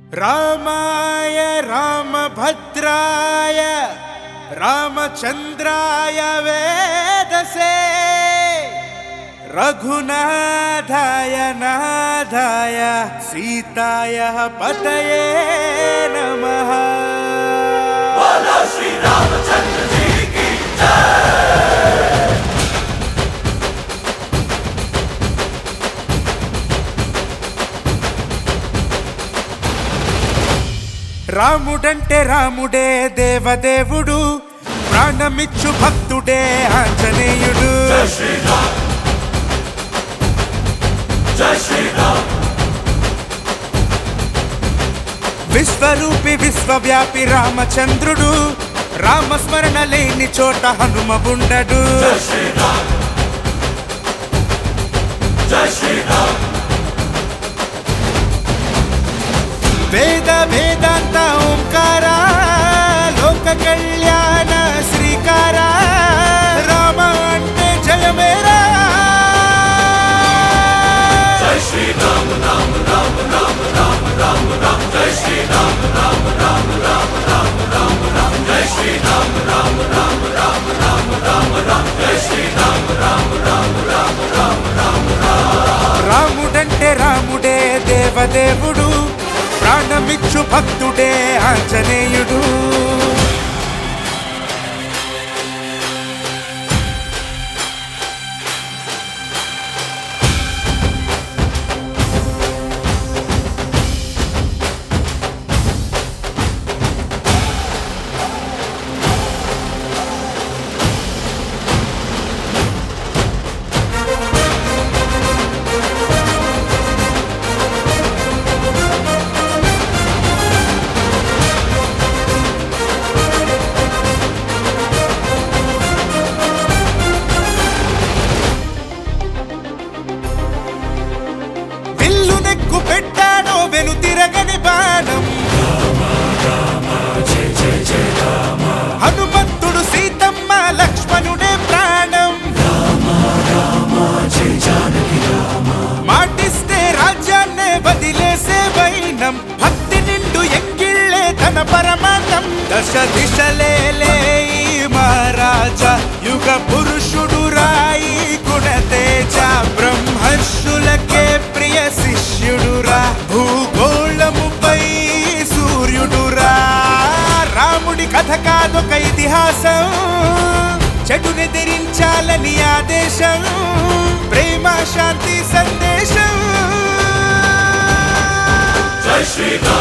రామాయ రామభద్రాయ రామచంద్రాయ వేదసే రఘునాథాయ నాథాయ సీతాయ పతయే నమః రాముడంటే రాముడే దేవదేవుడు ప్రాణమిచ్చు భక్తుడే ఆంజనేయుడు విశ్వరూపి విశ్వవ్యాపి రామచంద్రుడు రామస్మరణ లేని చోట హనుమ ఉండడు వేద వేదాంత ఓంకార లోక కళ్యాణ శ్రీకార రామ అంటే జయమేరా రాముడంటే రాముడే దేవదేవుడు ప్రాణమిచ్చు భక్తుడే ఆంజనేయుడు విల్లు నెక్కు పెట్టాడో వెను తిరగని బాణం హనుమంతుడు సీతమ్మ లక్ష్మణుడే ప్రాణం మాటిస్తే రాజ్యాన్నే వదిలేసే వైనం భక్తి నిండు ఎంగిళ్ళే తన పరమాన్నం దశ దిశలేలే ఈ మహారాజా యుగ పురుషుడు రాయి గుణతేజ బ్రహ్మర్షులకే ప్రియ శిష్యుడురా భూగోళముపై సూర్యుడురా రాముడి కథ కాదొక ఇతిహాసం చెడునెదిరించాలని ఆదేశం ప్రేమ శాంతి సందేశం జై శ్రీరామ్